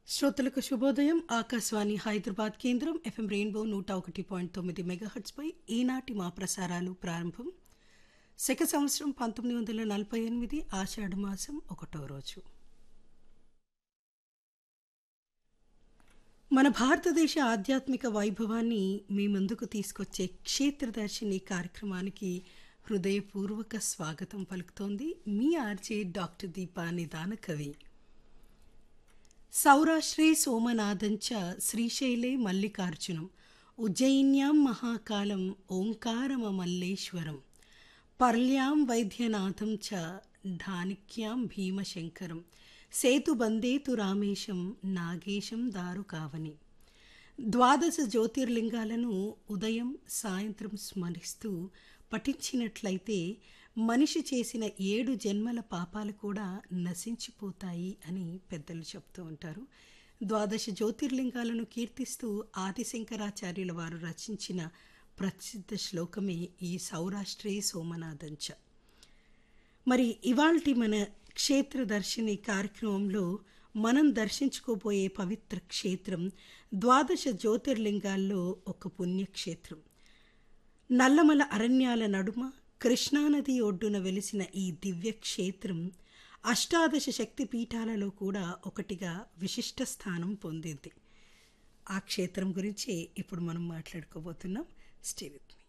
శ్రోతలకు శుభోదయం ఆకాశవాణి హైదరాబాద్ కేంద్రం ఎఫ్ఎం రెయిన్బో నూట ఒకటి పాయింట్ తొమ్మిది మెగాహర్ట్స్పై ఈనాటి మా ప్రసారాలు ప్రారంభం శక సంవత్సరం పంతొమ్మిది వందల నలభై ఎనిమిది ఆషాఢ మాసం ఒకటో రోజు మన భారతదేశ ఆధ్యాత్మిక వైభవాన్ని మీ ముందుకు తీసుకొచ్చే క్షేత్రదర్శిని కార్యక్రమానికి హృదయపూర్వక స్వాగతం పలుకుతోంది మీ ఆర్జే డాక్టర్ దీపా నిదాన కవి సౌరాష్ట్రే సోమనాథంచ శ్రీశైలే మల్లికార్జునం ఉజ్జయిన్యాం మహాకాలం ఓంకారమమల్లేశ్వరం పర్ల్యాం వైద్యనాథం చ ఢానిక్యాం భీమశంకరం సేతుబందేతు రామేశం నాగేశం దారుకావని ద్వాదశ జ్యోతిర్లింగాలను ఉదయం సాయంత్రం స్మరిస్తూ పఠించినట్లయితే మనిషి చేసిన ఏడు జన్మల పాపాలు కూడా నశించిపోతాయి అని పెద్దలు చెప్తూ ఉంటారు ద్వాదశ జ్యోతిర్లింగాలను కీర్తిస్తూ ఆదిశంకరాచార్యుల వారు రచించిన ప్రసిద్ధ శ్లోకమే ఈ సౌరాష్ట్రే సోమనాథంచ మరి ఇవాల్టి మన క్షేత్ర దర్శిని కార్యక్రమంలో మనం దర్శించుకోబోయే పవిత్ర క్షేత్రం ద్వాదశ జ్యోతిర్లింగాల్లో ఒక పుణ్యక్షేత్రం నల్లమల అరణ్యాల నడుమ కృష్ణానది ఒడ్డున వెలిసిన ఈ దివ్య క్షేత్రం అష్టాదశ శక్తి పీఠాలలో కూడా ఒకటిగా విశిష్ట స్థానం పొందింది ఆ క్షేత్రం గురించి ఇప్పుడు మనం మాట్లాడుకోబోతున్నాం స్టే విత్ మీ